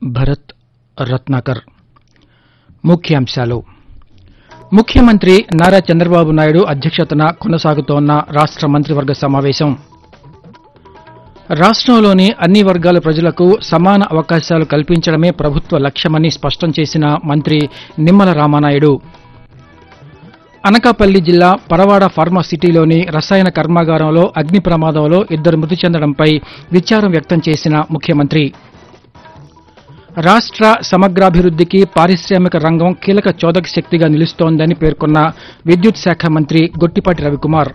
భరత్ రత్నాకర్ ముఖ్యాంశాలు ముఖ్యమంత్రి నారా చంద్రబాబు నాయుడు అధ్యక్షతన కొనసాగుతోన్న రాష్ట మంత్రివర్గ సమావేశం రాష్ట్రంలోని అన్ని వర్గాల ప్రజలకు సమాన అవకాశాలు కల్పించడమే ప్రభుత్వ లక్ష్యమని స్పష్టం చేసిన మంత్రి నిమ్మల రామానాయుడు అనకాపల్లి జిల్లా పరవాడ ఫార్మాసిటీలోని రసాయన కర్మాగారంలో అగ్ని ప్రమాదంలో ఇద్దరు మృతి చెందడంపై విచారం వ్యక్తం చేసిన ముఖ్యమంత్రి రాష్ట్ర సమగ్రాభివృద్ధికి పారిశ్రామిక రంగం కీలక చోదక శక్తిగా నిలుస్తోందని పేర్కొన్న విద్యుత్ శాఖ మంత్రి గొట్టిపాటి రవికుమార్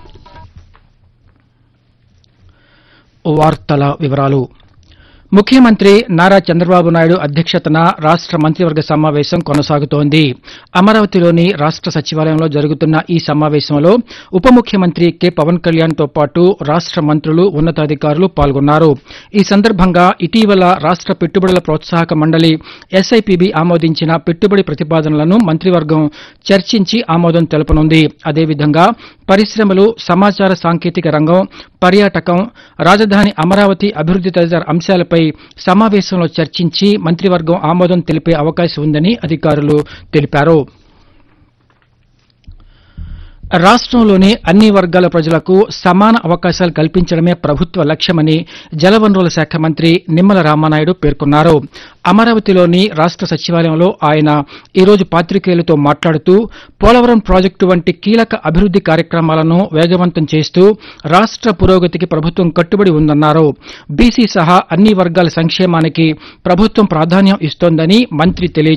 వార్తల వివరాలు ముఖ్యమంత్రి నారా చంద్రబాబు నాయుడు అధ్యక్షతన రాష్ట మంత్రివర్గ సమావేశం కొనసాగుతోంది అమరావతిలోని రాష్ట సచివాలయంలో జరుగుతున్న ఈ సమావేశంలో ఉప ముఖ్యమంత్రి కె పవన్ కళ్యాణ్ తో పాటు రాష్ట మంత్రులు ఉన్నతాధికారులు పాల్గొన్నారు ఈ సందర్భంగా ఇటీవల రాష్ట పెట్టుబడుల ప్రోత్సాహక మండలి ఎస్ఐపిబి ఆమోదించిన పెట్టుబడి ప్రతిపాదనలను మంత్రివర్గం చర్చించి ఆమోదం తెలపనుంది అదేవిధంగా పరిశ్రమలు సమాచార సాంకేతిక రంగం పర్యాటకం రాజధాని అమరావతి అభివృద్ది తదితర అంశాలపై సమావేశంలో చర్చించి మంత్రివర్గం ఆమోదం తెలిపే అవకాశం ఉందని అధికారులు తెలిపారు రాష్ట్రంలోని అన్ని వర్గాల ప్రజలకు సమాన అవకాశాలు కల్పించడమే ప్రభుత్వ లక్ష్యమని జలవనరుల శాఖ మంత్రి నిమ్మల రామానాయుడు పేర్కొన్నారు అమరావతిలోని రాష్ట సచివాలయంలో ఆయన ఈరోజు పాత్రికేయులతో మాట్లాడుతూ పోలవరం ప్రాజెక్టు వంటి కీలక అభివృద్ది కార్యక్రమాలను వేగవంతం చేస్తూ రాష్ట పురోగతికి ప్రభుత్వం కట్టుబడి ఉందన్నారు బీసీ సహా అన్ని వర్గాల సంక్షేమానికి ప్రభుత్వం ప్రాధాన్యం ఇస్తోందని మంత్రి తెలియజేశారు